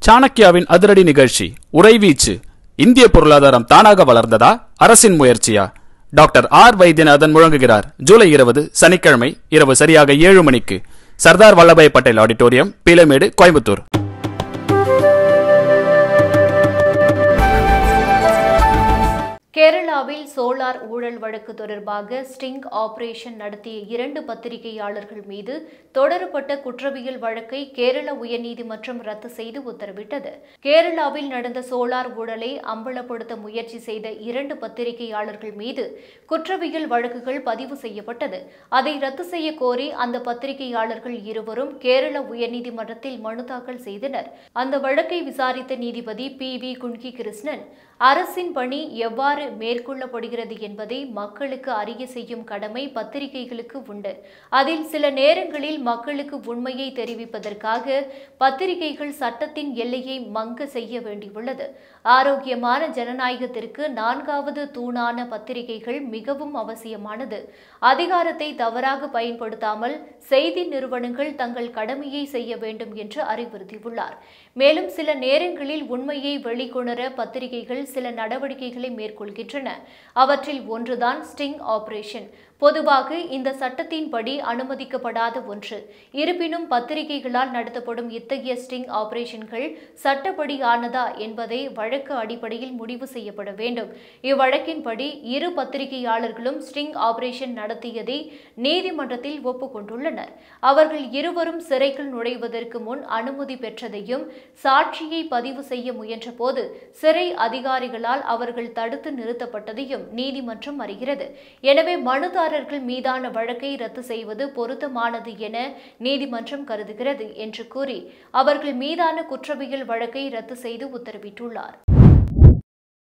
சாணக்கியாவின் அதிரடி நிகழ்ச்சி உறைவீச்சு இந்திய பொருளாதாரம் தானாக வளர்ந்ததா அரசின் முயற்சியா டாக்டர் ஆர் வைத்தியநாதன் முழங்குகிறார் ஜூலை இருபது சனிக்கிழமை இரவு சரியாக ஏழு மணிக்கு சர்தார் வல்லபாய் பட்டேல் ஆடிட்டோரியம் பீலமேடு கோயம்புத்தூர் கேரளாவில் சோலார் ஊழல் வழக்கு தொடர்பாக ஸ்டிங் ஆபரேஷன் நடத்திய இரண்டு பத்திரிகையாளர்கள் மீது தொடரப்பட்ட குற்றவியல் வழக்கை கேரள உயர்நீதிமன்றம் ரத்து செய்து உத்தரவிட்டது கேரளாவில் நடந்த சோலார் ஊழலை அம்பலப்படுத்த முயற்சி செய்த இரண்டு பத்திரிகையாளர்கள் மீது குற்றவியல் வழக்குகள் பதிவு செய்யப்பட்டது அதை ரத்து செய்ய கோரி அந்த பத்திரிகையாளர்கள் இருவரும் கேரள உயர்நீதிமன்றத்தில் மனு தாக்கல் செய்தனர் அந்த வழக்கை விசாரித்த நீதிபதி பி வி குன்கி கிருஷ்ணன் அரசின் பணி எவ்வாறு மேற்கொள்ளப்படுகிறது என்பதை மக்களுக்கு அறிய செய்யும் கடமை பத்திரிகைகளுக்கு உண்டு அதில் சில நேரங்களில் மக்களுக்கு உண்மையை தெரிவிப்பதற்காக பத்திரிகைகள் சட்டத்தின் எல்லையை மங்க செய்ய வேண்டியுள்ளது ஆரோக்கியமான ஜனநாயகத்திற்கு நான்காவது தூணான பத்திரிகைகள் மிகவும் அவசியமானது அதிகாரத்தை தவறாக பயன்படுத்தாமல் செய்தி நிறுவனங்கள் தங்கள் கடமையை செய்ய வேண்டும் என்று அறிவுறுத்தியுள்ளார் மேலும் சில நேரங்களில் உண்மையை வெளிக்கொணர பத்திரிகைகள் சில நடவடிக்கைகளை மேற்கொள்கின்றன அவற்றில் ஒன்றுதான் ஸ்டிங் ஆபரேஷன் பொதுவாக இந்த சட்டத்தின்படி அனுமதிக்கப்படாத ஒன்று இருப்பினும் பத்திரிகைகளால் நடத்தப்படும் இத்தகைய ஸ்டிங் ஆபரேஷன்கள் சட்டப்படியானதா என்பதை வழக்கு அடிப்படையில் முடிவு செய்யப்பட வேண்டும் இவ்வழக்கின்படி இரு பத்திரிகையாளர்களும் ஸ்டிங் ஆபரேஷன் நடத்தியதை நீதிமன்றத்தில் ஒப்புக்கொண்டுள்ளனர் அவர்கள் இருவரும் சிறைக்குள் நுழைவதற்கு முன் அனுமதி பெற்றதையும் சாட்சியை பதிவு செய்ய முயன்றபோது சிறை அதிகாரிகளால் அவர்கள் தடுத்து நிறுத்தப்பட்டதையும் நீதிமன்றம் அறிகிறது எனவே மனுதாரர்கள் மீதான வழக்கை ரத்து செய்வது பொருத்தமானது என நீதிமன்றம் கருதுகிறது என்று கூறி அவர்கள் மீதான குற்றவியல் வழக்கை ரத்து செய்து உத்தரவிட்டுள்ளார்